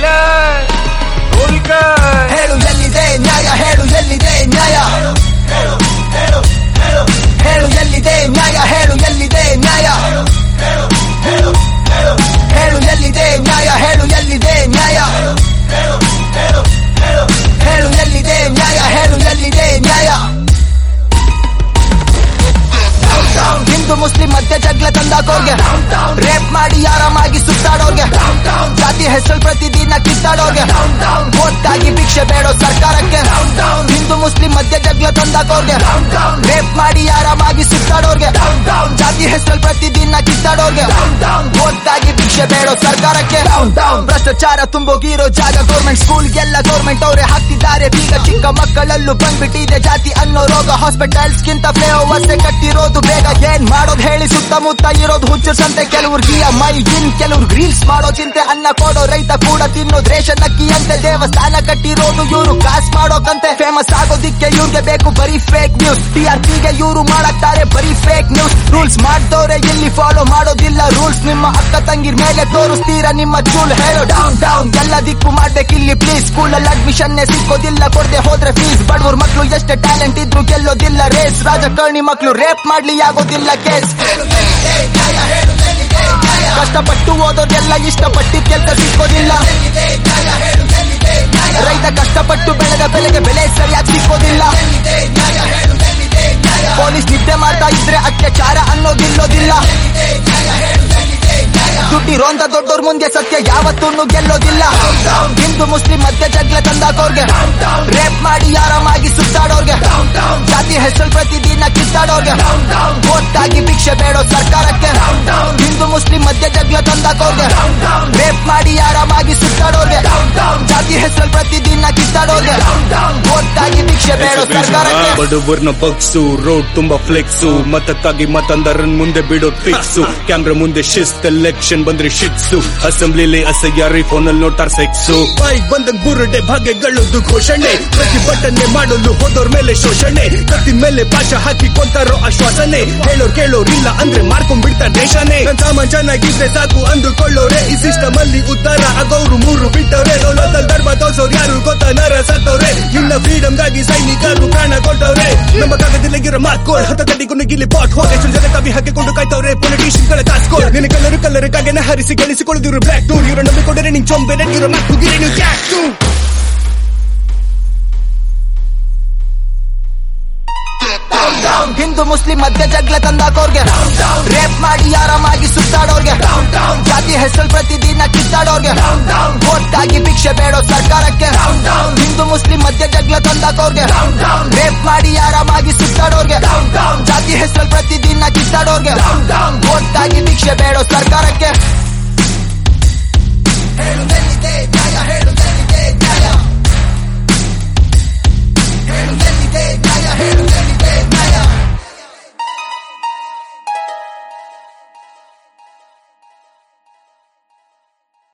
ಹೇಳು ಎಲ್ಲಿದೆ ನ್ಯಾಯ ಹೇಳು ಎಲ್ಲಿದೆ ನ್ಯಾಯ ಹೇಳು ಎಲ್ಲಿದೆ ನ್ಯಾಯ ಹೇಳು ಎಲ್ಲಿದೆ ನ್ಯಾಯ ಹೇಳು ಎಲ್ಲಿದೆ ನ್ಯಾಯ ಹೇಳು ಎಲ್ಲಿದೆ ನ್ಯಾಯ ಹೇಳು ಎಲ್ಲಿದೆ ನ್ಯಾಯ ಹೇಳು ಎಲ್ಲಿದೆ ನ್ಯಾಯ ಹಿಂದೂ ಮುಸ್ಲಿಂ ಮಧ್ಯೆ ಜಗ್ಲ ತಂದಾಕೋರ್ಗೆ ರೇಪ್ ಮಾಡಿ ಆರಾಮಾಗಿ ಸುತ್ತಾಡೋರ್ಗೆ ಜಾತಿ ಹೆಸರು ಪ್ರತಿದಿನ ಕಿತ್ತಾಡೋರ್ಗೆ ಒಟ್ಟಾಗಿ ಭಿಕ್ಷೆ ಬೇಡೋ ಸರ್ಕಾರಕ್ಕೆ ಹಿಂದೂ ಮುಸ್ಲಿಂ ಮಧ್ಯೆ ಜಗ್ಲ ತಂದಾಕೋರ್ಗೆ ರೇಪ್ ಮಾಡಿ ಆರಾಮಾಗಿ ಸುತ್ತಾಡೋರ್ಗೆ ಜಾತಿ ಹೆಸರು ಪ್ರತಿದಿನ ಕಿತ್ತಾಡೋರ್ಗೆ ಒಟ್ಟಾಗಿ ಭಿಕ್ಷೆ ಬೇಡೋ ಸರ್ಕಾರಕ್ಕೆ ಭ್ರಷ್ಟಾಚಾರ ತುಂಬೋಗಿರೋ ಜಾಗ ಗೌರ್ಮೆಂಟ್ ಸ್ಕೂಲ್ಗೆಲ್ಲ ಗೌರ್ಮೆಂಟ್ ಅವರೇ ಹಾಕ್ತಿದ್ದಾರೆ ಬೀಗ ಚಿಕ್ಕ ಮಕ್ಕಳಲ್ಲೂ ಬಂದ್ಬಿಟ್ಟಿದೆ ಜಾತಿ ಅನ್ನೋ ರೋಗ ಹಾಸ್ಪಿಟಲ್ಸ್ ಗಿಂತ ಫ್ಲೇವರ್ಸ್ ಕಟ್ಟಿರೋದು ಬೇಗ ಏನ್ ಮಾಡೋದು ಹೇಳಿ ಸುತ್ತಮುತ್ತ ಇರೋದು ಹುಚ್ಚು ಸಂತೆ ಕೆಲವ್ರಿಗೆ ಮೈ ಇನ್ ಕೆಲವ್ರಿಗೆ ರೀಲ್ಸ್ ಮಾಡೋ ಚಿಂತೆ ಅನ್ನ ಕೊಡೋ ರೈತ ಕೂಡ ತಿನ್ನೋದು ರೇಷನ್ ಅಕ್ಕಿ ಅಂತೆ ದೇವಸ್ಥಾನ ಕಟ್ಟಿರೋದು ಇವರು ಕಾಸ್ ಮಾಡೋಕಂತೆ ಫೇಮಸ್ ಆಗೋದಿಕ್ಕೆ ಇವ್ರಿಗೆ ಬೇಕು ಬರೀ ಫೇಕ್ ನ್ಯೂಸ್ ಟಿ ಆರ್ ಪಿಗೆ ಇವರು ಮಾಡಕ್ತಾರೆ ಬರೀ ಫೇಕ್ ನ್ಯೂಸ್ ರೂಲ್ಸ್ ಮಾಡ್ದವ್ರೆ ಇಲ್ಲಿ ಫಾಲೋ ಮಾಡೋದಿಲ್ಲ ರೂಲ್ಸ್ ನಿಮ್ಮ ಅಕ್ಕ ತಂಗಿರ್ ಮೇಲೆ ತೋರಿಸ್ತೀರ ನಿಮ್ಮ ಚೂಲ್ ಹೇಳೋ ಡೌನ್ ಡೌನ್ ಎಲ್ಲ ದಿಕ್ಕು ಮಾಡ್ಬೇಕಿಲ್ಲಿ ಪ್ಲೀಸ್ ಸ್ಕೂಲ್ ಅಲ್ಲಿ ಅಡ್ಮಿಷನ್ ಸಿಕ್ಕೋದಿಲ್ಲ ಕೊಡದೆ ಹೋದ್ರೆ ಫೀಸ್ ಬಡವ್ರ ಮಕ್ಳು ಎಷ್ಟೇ ಟ್ಯಾಲೆಂಟ್ ಇದ್ರು ಗೆಲ್ಲೋದಿಲ್ಲ ರೇಸ್ ರಾಜಕಾರಣಿ ಮಕ್ಳು ರೇಪ್ ಮಾಡ್ಲಿ ಆಗೋದಿಲ್ಲ ಕೇಸ್ ಕಷ್ಟಪಟ್ಟು ಓದೋದೆಲ್ಲ ಇಷ್ಟಪಟ್ಟಿದ್ ಕೆಲ್ಸ ಸಿಕ್ಕೋದಿಲ್ಲ ರೈತ ಕಷ್ಟಪಟ್ಟು ಬೆಳೆದ ಬೆಲೆಗೆ ಬೆಲೆ ಸರಿಯಾಗಿ ಸಿಕ್ಕೋದಿಲ್ಲ ಪೊಲೀಸ್ ನಿದ್ದೆ ಮಾಡ್ತಾ ಇದ್ರೆ ಅತ್ಯಾಚಾರ ಅನ್ನೋದಿಲ್ಲೋದಿಲ್ಲ ದುಡ್ಡಿರೋಂತ ದೊಡ್ಡೋರ್ ಮುಂದೆ ಸತ್ಯ ಯಾವತ್ತೂ ಗೆಲ್ಲೋದಿಲ್ಲ ಹಿಂದೂ ಮುಸ್ಲಿಂ ಮಧ್ಯೆ ಜಗ್ಲ ತಂದಾಕೋರ್ಗೆ ರೇಪ್ ಮಾಡಿ ಆರಾಮಾಗಿ ಸುತ್ತಾಡೋರ್ಗೆ ಜಾತಿ ಹೆಸರು ಪ್ರತಿದಿನ ಕಿತ್ತಾಡೋರ್ಗೆ ಒಟ್ಟಾಗಿ ಭಿಕ್ಷೆ ಬೇಡೋ ಸರ್ಕಾರಕ್ಕೆ ಹಿಂದೂ ಮುಸ್ಲಿಂ ಮಧ್ಯೆ ಜಗ್ಲ ತಂದಾಕೋರ್ಗೆ ರೇಪ್ ಮಾಡಿ ಆರಾಮಾಗಿ ಸುತ್ತಾಡೋರ್ಗೆ ಜಾತಿ ಹೆಸರು ಪ್ರತಿದಿನ ಕಿತ್ತಾಡೋರ್ಗೆ ಒಟ್ಟಾಗಿ ಭಿಕ್ಷೆ ಬೇಡೋ ಸರ್ಕಾರಕ್ಕೆ ಬಡವರ್ನ ಬಗ್ಸು ರೋಡ್ ತುಂಬಾ ಫ್ಲೆಕ್ಸು ಮತಕ್ಕಾಗಿ ಮತಂದರನ್ ಮುಂದೆ ಬಿಡೋ ಫಿಕ್ಸು ಕ್ಯಾಮ್ರಾ ಮುಂದೆ ಶಿಸ್ತ್ ಎಲೆಕ್ಷನ್ ಬಂದ್ರೆ ಶಿಟ್ಸು ಅಸೆಂಬ್ಲಿಲಿ ಅಸಹ್ಯ ಫೋನ್ ಅಲ್ಲಿ ನೋಡ್ತಾರ ಸೆಕ್ಸು ಬೈಕ್ ಬಂದಂಗ್ ಬುರುಡೆ ಭಾಗ್ಯಗಳದ್ದು ಘೋಷಣೆ ಪ್ರತಿಭಟನೆ ಮಾಡಲು ಹೋದೋರ್ ಮೇಲೆ ಶೋಷಣೆ ಕತ್ತಿ ಮೇಲೆ ಪಾಶ ಹಾಕಿ ಕೊಂತಾರೋ ಆಶ್ವಾಸನೆ ಹೇಳೋರ್ ಕೇಳೋರ್ ಇಲ್ಲ ಅಂದ್ರೆ ಮಾರ್ಕೊಂಡ್ ಬಿಡ್ತಾರ ದೇಶನೇ ನನ್ ಸಾಮಾನ್ ಚೆನ್ನಾಗಿದ್ರೆ ಸಾಕು ಅಂದುಕೊಳ್ಳೋರೆ ಈ ಸಿಸ್ಟಮ್ ಅಲ್ಲಿ ಉತ್ತರ ಆಗೋರು ಮೂರು ಬಿಟ್ಟವ್ರೆ ದೌಲತಲ್ ಧರ್ಮ ತೋರ್ಸೋರ್ ಯಾರು ಗೊತ್ತ ನರ ಸತ್ತವ್ರೆ ಇನ್ನ ಫ್ರೀಡಮ್ ಗಾಗಿ ಸೈನಿಕರು ಪ್ರಾಣ ಕೊಟ್ಟವ್ರೆ ನಮ್ಮ ಕಾಗದಿಲ್ಲಗಿರೋ ಮಾರ್ಕೋಳ್ ಹತ್ತ ಕಡೆಗೂ ಗಿಲ್ಲಿ ಪಾಟ್ ಹೋಗಿ ಎಷ್ಟು ಜನ ಕವಿ ಹಾಕಿಕೊಂಡು ಕಾಯ್ತವ್ರೆ ಪೊಲಿಟಿಷಿಯನ್ ಗಳ ಕಾಸ್ಕೋಳ್ ನಿನ್ನ ಕಲರು ಕಲರು ಕಾಗೆನ ಹರಿಸಿ ಗೆಳಿಸಿಕೊಳ್ಳುದಿರು ಬ್ಲಾಕ್ ಟೂರ್ ಇವರು ನಂಬಿಕೊಂಡರೆ ನಿಂಗ್ ಚೊಂಬೆರೆ ಇರೋ ಮಾತು ಗಿರಿ ನೀವು ಕ್ಯಾಕ್ ಟೂ ಹಿಂದೂ ಮುಸ್ಲಿಂ ಮಧ್ಯೆ ಜಗ್ಲ ತಂದಾಕೋರ್ಗೆ ರೇಪ್ ಮಾಡಿ ಆರಾಮಾಗಿ ಸುತ್ತಾಡೋರ್ಗೆ ಜಾತಿ ಹೆಸರು ಪ್ರತಿದಿನ ಕಿತ್ತಾಡೋರ್ಗೆ ಒಟ್ಟಾಗಿ ಭಿಕ್ಷೆ ಬೇಡೋ ಸರ್ಕಾರಕ್ಕೆ ಹಿಂದೂ ಮುಸ್ಲಿಂ ಮಧ್ಯೆ ಜಗ್ಲ ತಂದಾಕೋರ್ಗೆ ರೇಪ್ ಮಾಡಿ ಆರಾಮಾಗಿ ಸುತ್ತಾಡೋರ್ಗೆ ಜಾತಿ ಹೆಸರು ಪ್ರತಿದಿನ ಕಿತ್ತಾಡೋರ್ಗೆ ಒಟ್ಟಾಗಿ ಭಿಕ್ಷೆ ಬೇಡೋ ಸರ್ಕಾರಕ್ಕೆ